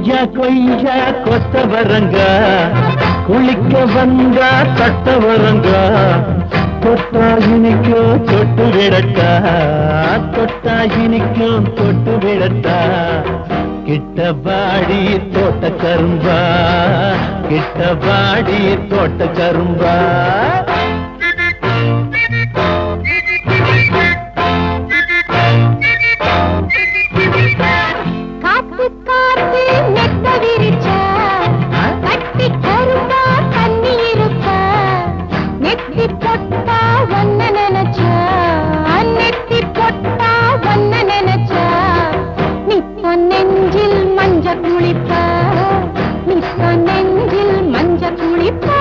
கொய்யா கொய்யா கொத்தவரங்க குளிக்க வந்தா தட்டவரங்க தொட்டா இனிக்கும் தொட்டு விடட்டா தொட்டா இனிக்கும் தொட்டு விடட்டா கிட்ட பாடி தோட்ட கரும்பா கிட்ட பாடி தோட்ட கரும்பா காத்து காத்து மெத்த விரிச்சா கட்டி கரும்பா தண்ணி இருப்பா நெத்தி பொட்டா ஒன்ன நினைச்சா நெத்தி பொட்டா ஒன்ன நினைச்சா நிப்ப நெஞ்சில் மஞ்ச குளிப்பா நிப்ப நெஞ்சில் மஞ்ச குளிப்பா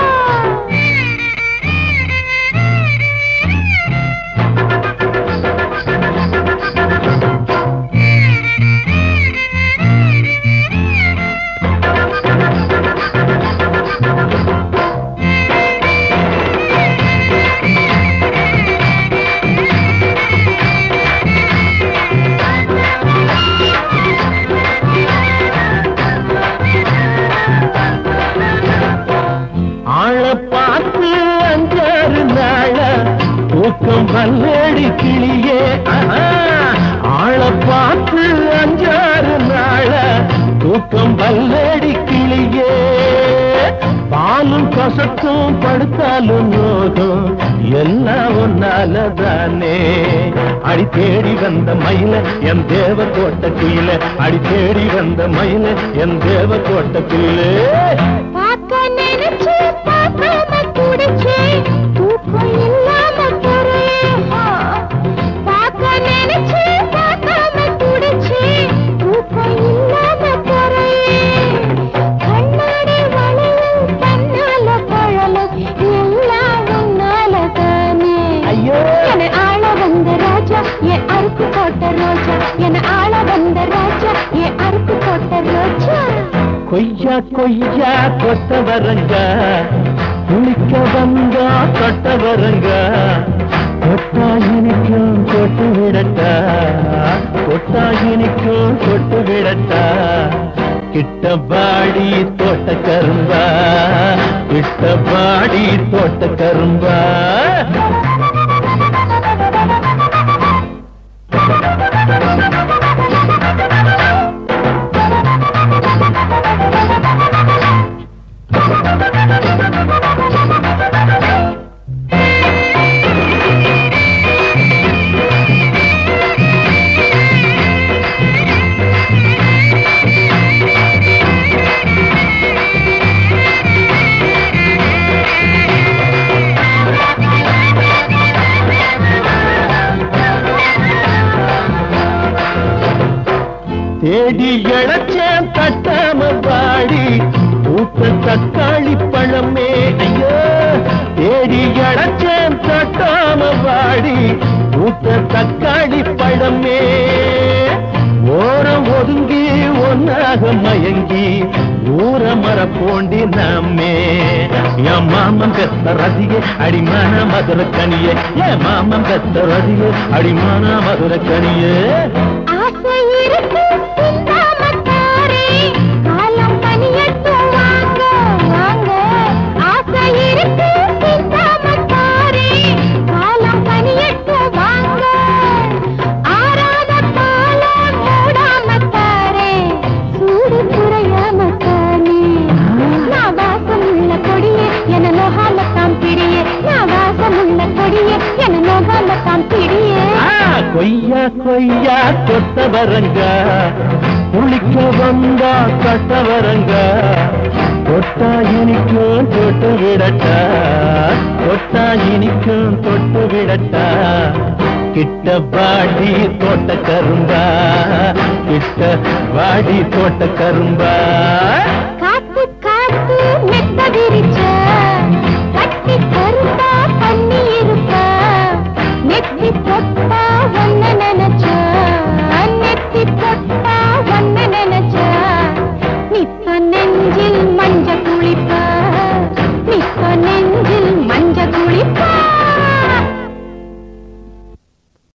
ஆள பார்த்து அஞ்சாறு நாள தூக்கம் பல்லடி கிளியே ஆஹா. ஆள பார்த்து அஞ்சாறு நாள தூக்கம் பல்லடி கிளியே பாலும் கசக்கும் படுத்தாலும் நோகும் எல்லாம் ஒன்னால தானே அடி தேடி வந்த மயில என் தேவ கோட்ட குயில அடி தேடி வந்த மயில என் தேவ கோட்ட குயிலே பார்க்க நினைச்சு பார்க்காம குடிச்சு தூக்கம் இல்லாம போறேன் பார்க்க நினைச்சு பார்க்காம குடிச்சு தூக்கம் இல்லாம போறேன் கண்ணாடி வளையல் கண்ணால பழலும் எல்லாம் உன்னால தானே ஐயோ என ஆள வந்த ராஜா என் அறுப்பு போட்ட ரோஜா என ஆள வந்த ராஜா என் அறுப்பு போட்ட ரோஜா கொய்யா கொய்யா கொத்தவரங்க குளிக்க வந்தா தொட்டவரங்க தொட்டா இனிக்கும் தொட்டு விடட்டா தொட்டா இனிக்கும் தொட்டு விடட்டா கிட்ட பாடி தோட்ட கரும்பா கிட்ட பாடி தோட்ட கரும்பா தேடி இழைச்சேன் தட்டாம பாடி ஊத்த தக்காளி பழமே ஐயோ தேடி இழைச்சேன் தட்டாம பாடி ஊத்த தக்காளி பழமே ஓரம் ஒதுங்கி ஒன்னாக மயங்கி ஊர மர போண்டி நம்மே என் மாமன் பெத்த ரசிகை அடிமான மதுர கனியே என் மாமன் பெத்த ரசிகை அடிமான மதுர கனியே ஆசை இருக்கு சிந்தாமத்தாரே காலம் பனியட்டும் வாங்க வாங்க ஆசை இருக்கு சிந்தாமத்தாரே காலம் பனியட்டும் வாங்க ஆறாத பாலம் மூடாமத்தாரே சூடு குறையாமத்தானே நான் வாசமுள்ள கொடியே என நோகாமத்தான் பிடியே நான் வாசமுள்ள கொடியே என நோகாமத்தான் பிடியே ஆ, கொய்யா கொய்யா கொத்தவரங்க குளிக்க வந்தா கட்டவரங்க தொட்டா இனிக்கும் தொட்டு விடட்டா தொட்டா இனிக்கும் தொட்டு விடட்டா கிட்ட பாடி தோட்ட கரும்பா கிட்ட வாடி தோட்ட கரும்பா காத்து காத்து மெத்த விரிச்ச கட்டி கருப்பா பண்ணி இருப்ப நெத்தி பொட்டா ஒன்ன